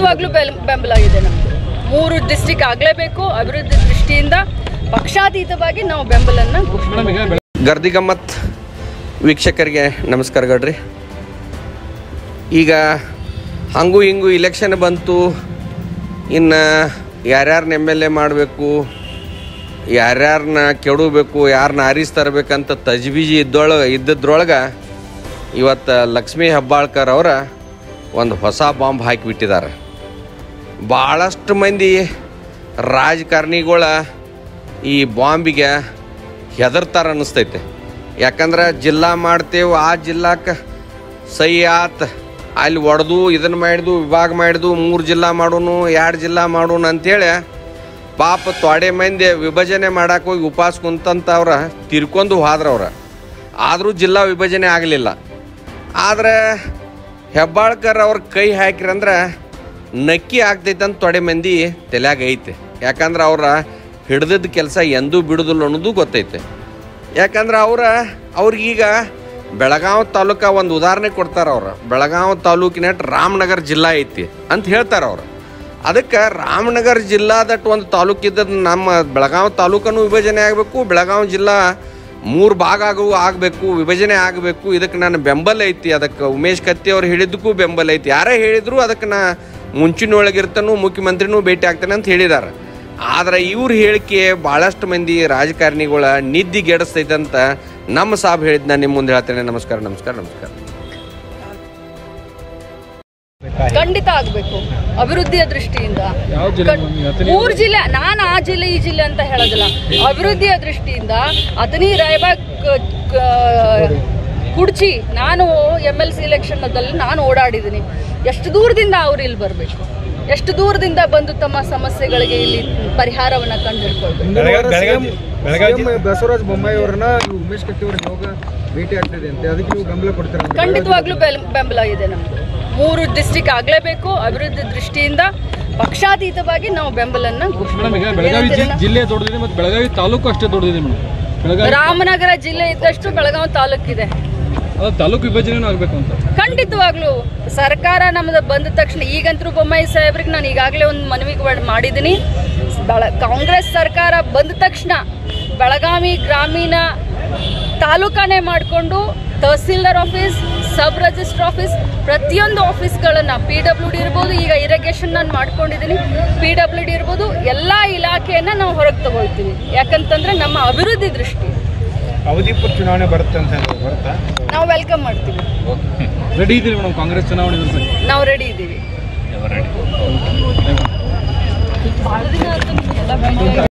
ಖಂಡಿತವಾಗ್ಲೂ ಬೆಲ್- ಬೆಂಬಲ ಇದೆ ನಮ್ದು ಮೂರು ಡಿಸ್ಟಿಕ್ ಆಗಲೇಬೇಕು ಅಭಿವೃದ್ಧಿ ದೃಷ್ಟಿಯಿಂದ ಪಕ್ಷಾತೀತವಾಗಿ ನಾವು ಬೆಂಬಲನ್ನ ಘೋಷಣೆ ಗರ್ದಿ ಗಮ್ಮತ್ ವೀಕ್ಷಕರಿಗೆ ನಮಸ್ಕಾರಗಳ್ರಿ ಈಗ ಹಂಗೂ ಹಿಂಗೂ ಇಲೆಕ್ಷನ್ ಬಂತು ಇನ್ನು ಯಾರ್ಯಾರನ್ನ ಎಮ್ ಎಲ್ ಎ ಮಾಡಬೇಕು ಯಾರ್ಯಾರನ್ನ ಕೆಡಬೇಕು ಯಾರನ್ನ ಆರಿಸ್ ತರಬೇಕಂತ ತಜ್ಬೀಜಿ ಇದ್ದೊಳಗೆ ಇದ್ದದ್ರೊಳಗೆ ಇವತ್ತು ಲಕ್ಷ್ಮೀ ಹೆಬ್ಬಾಳ್ಕರ್ ಅವರ ಒಂದು ಹೊಸ ಬಾಂಬ್ ಹಾಕಿಬಿಟ್ಟಿದ್ದಾರೆ ಭಾಳಷ್ಟು ಮಂದಿ ರಾಜಕಾರಣಿಗಳ ಈ ಬಾಂಬಿಗೆ ಹೆದರ್ತಾರ ಅನ್ನಿಸ್ತೈತೆ ಯಾಕಂದ್ರೆ ಜಿಲ್ಲಾ ಮಾಡ್ತೇವೆ ಆ ಜಿಲ್ಲಾಕ್ಕೆ ಸೈ ಆತ್ ಅಲ್ಲಿ ಒಡೆದು ಇದನ್ನು ಮಾಡಿದು ವಿಭಾಗ ಮಾಡಿದು ಮೂರು ಜಿಲ್ಲಾ ಮಾಡೋನು ಎರಡು ಜಿಲ್ಲಾ ಮಾಡೋನು ಅಂಥೇಳಿ ಪಾಪ ತೊಡೆ ಮಂದಿ ವಿಭಜನೆ ಮಾಡಕ್ಕೆ ಹೋಗಿ ಉಪವಾಸ ಕುಂತಂತವ್ರ ತಿರ್ಕೊಂಡು ಹೋದ್ರವ್ರ ಆದರೂ ಜಿಲ್ಲಾ ವಿಭಜನೆ ಆಗಲಿಲ್ಲ ಆದರೆ ಹೆಬ್ಬಾಳ್ಕರ್ ಅವ್ರ ಕೈ ಹಾಕಿರಂದ್ರೆ ನಕ್ಕಿ ಆಗ್ತೈತೆ ಅಂತ ತೊಡೆ ಮಂದಿ ತಲೆಯಾಗ ಐತೆ ಯಾಕಂದ್ರೆ ಅವ್ರ ಹಿಡ್ದದ ಕೆಲಸ ಎಂದೂ ಬಿಡುದಿಲ್ಲ ಅನ್ನೋದು ಗೊತ್ತೈತೆ ಯಾಕಂದ್ರೆ ಅವ್ರ ಅವ್ರಿಗೀಗ ಬೆಳಗಾವ್ ತಾಲೂಕ ಒಂದು ಉದಾಹರಣೆ ಕೊಡ್ತಾರೆ ಅವ್ರು ಬೆಳಗಾವ್ ತಾಲೂಕಿನ ರಾಮನಗರ ಜಿಲ್ಲಾ ಐತಿ ಅಂತ ಹೇಳ್ತಾರೆ ಅವ್ರು ಅದಕ್ಕೆ ರಾಮನಗರ ಜಿಲ್ಲಾದಟ್ಟು ಒಂದು ತಾಲೂಕು ಇದ್ದದ್ದು ನಮ್ಮ ಬೆಳಗಾವ್ ತಾಲೂಕನ್ನು ವಿಭಜನೆ ಆಗಬೇಕು ಬೆಳಗಾವ್ ಜಿಲ್ಲಾ ಮೂರು ಭಾಗ ಆಗು ಆಗಬೇಕು ವಿಭಜನೆ ಆಗಬೇಕು ಇದಕ್ಕೆ ನಾನು ಬೆಂಬಲ ಐತಿ ಅದಕ್ಕೆ ಉಮೇಶ್ ಕತ್ತಿ ಅವ್ರು ಹೇಳಿದ್ದಕ್ಕೂ ಬೆಂಬಲ ಐತಿ ಯಾರೇ ಹೇಳಿದ್ರು ಅದಕ್ಕೆ ನಾ ಮುಂಚಿನೊಳಗಿರ್ತಾನು ಮುಖ್ಯಮಂತ್ರಿನೂ ಭೇಟಿ ಆಗ್ತಾನೆ ಅಂತ ಹೇಳಿದ್ದಾರೆ ಆದ್ರೆ ಇವ್ರ ಹೇಳಿಕೆ ಭಾಳಷ್ಟು ಮಂದಿ ರಾಜಕಾರಣಿಗಳ ನಿದ್ದಿಗೆಡಿಸ್ತೈತೆ ಅಂತ ನಮ್ಮ ಸಾಬ್ ಹೇಳಿದ್ ನಾನು ನಿಮ್ಮ ಮುಂದೆ ಹೇಳ್ತೇನೆ ನಮಸ್ಕಾರ ನಮಸ್ಕಾರ ನಮಸ್ಕಾರ ಖಂಡಿತ ಆಗಬೇಕು ಅಭಿವೃದ್ಧಿಯ ದೃಷ್ಟಿಯಿಂದ ಯಾವ ಜಿಲ್ಲೆ ಕಣ್- ಮಮ್ಮಿ? ಅಥಣಿ ಮೂರು ಜಿಲ್ಲೆ ನಾನು ಆ ಜಿಲ್ಲೆ ಈ ಜಿಲ್ಲೆ ಅಂತ ಹೇಳೋದಿಲ್ಲ ಅಭಿವೃದ್ಧಿಯ ದೃಷ್ಟಿಯಿಂದ ಅಥಣಿ ರಾಯಬಾಗ್ ಕ- ಕ- ಕುಡ್ಚಿ ನಾನು ಎಮ್ ಎಲ್ ಸಿ ಎಲೆಕ್ಷನ್ದಲ್ಲಿ ನಾನು ಓಡಾಡಿದ್ದೀನಿ ಎಷ್ಟು ದೂರದಿಂದ ಅವ್ರು ಇಲ್ಲಿ ಬರಬೇಕು ಎಷ್ಟು ದೂರದಿಂದ ಬಂದು ತಮ್ಮ ಸಮಸ್ಯೆಗಳಿಗೆ ಇಲ್ಲಿ ಪರಿಹಾರವನ್ನು ಕಂಡುಹಿಡ್ಕೊಳ್ಬೇಕು ಬಸವರಾಜ ಬೊಮ್ಮಾಯಿ ಅವರನ್ನ ನೀವು ಉಮೇಶ್ ಕತ್ತಿ ಅವ್ರ ಯೋಗ ಭೇಟಿ ಆಗ್ತಿದೆ ಅಂತೆ ಅದಕ್ಕೆ ನೀವು ಬೆಂಬಲ ಕೊಡ್ತೀರಾ ಅಂತ. ಖಂಡಿತವಾಗ್ಲೂ ಬೆಲ್- ಬೆಂಬಲ ಇದೆ ನಮ್ದು ಮೂರು ಡಿಸ್ಟಿಕ್ ಆಗಲೇಬೇಕು ಅಭಿವೃದ್ಧಿ ದೃಷ್ಟಿಯಿಂದ ಪಕ್ಷಾತೀತವಾಗಿ ನಾವು ಬೆಂಬಲನ್ನ ಘೋಷಣೆ ಮೇಡಮ್ ಈಗ ಮಾಡ್ತೀವಿ. ಬೆಳಗಾವಿ ಜಿ- ಏನಂತೀರಣ್ಣ? ಜಿಲ್ಲೆ ದೊಡ್ಡದಿದೆ ಮತ್ತು ಬೆಳಗಾವಿ ತಾಲೂಕು ಅಷ್ಟೇ ದೊಡ್ಡದಿದೆ ಮೇಡಮ್ ಬೆಳಗಾವಿ ರಾಮನಗರ ಜಿಲ್ಲೆ ಇದ್ದಷ್ಟು ಬೆಳಗಾವಿ ತಾಲೂಕಿದೆ ಅದು ತಾಲೂಕು ವಿಭಜನೆ ಆಗಬೇಕು ಅಂತ ಖಂಡಿತವಾಗ್ಲೂ ಸರ್ಕಾರ ನಮ್ದು ಬಂದ ತಕ್ಷಣ ಈಗಂತರೂ ಬೊಮ್ಮಾಯಿ ಸಾಹೇಬ್ರಿಗೆ ನಾನು ಈಗಾಗಲೇ ಒಂದು ಮನವಿ ಮಾಡಿದ್ದೀನಿ ಬೆಳ ಕಾಂಗ್ರೆಸ್ ಸರ್ಕಾರ ಬಂದ ತಕ್ಷಣ ಬೆಳಗಾವಿ ಗ್ರಾಮೀಣ ತಾಲೂಕಾನೇ ಮಾಡಿಕೊಂಡು tahsildar office sub register office ಪ್ರತಿಯೊಂದು ಆಫೀಸ್ಗಳನ್ನು ಪಿ ಡಬ್ಲ್ಯೂ ಡಿ ಇರ್ಬೋದು ಈಗ ಇರಿಗೇಷನ್ ನಾನು ಮಾಡ್ಕೊಂಡಿದ್ದೀನಿ ಪಿ ಡಬ್ಲ್ಯೂ ಡಿ ಇರ್ಬೋದು ಎಲ್ಲ ಇಲಾಖೆಯನ್ನು ನಾವು ಹೊರಗೆ ತಗೊಳ್ತೀವಿ ಯಾಕಂತಂದ್ರೆ ನಮ್ಮ ಅಭಿವೃದ್ಧಿ ದೃಷ್ಟಿ ಅವಧಿಪೂರ್ವ ಚುನಾವಣೆ ಬರುತ್ತೆ ಅಂತ ಹೇಳಿದ್ರು. ಬರುತ್ತಾ ನಾವು ವೆಲ್ಕಮ್ ಮಾಡ್ತೀವಿ ರೆಡಿ ಇದ್ದೀರಿ ಮೇಡಮ್ ಕಾಂಗ್ರೆಸ್ ಚುನಾವಣೆ ಎದುರಿಸಕ್ಕೆ ನಾವು ರೆಡಿ ಇದ್ದೀವಿ ಭಾಳ ದಿನ ಆಯ್ತು ಎಲ್ಲ ಭೇಟಿ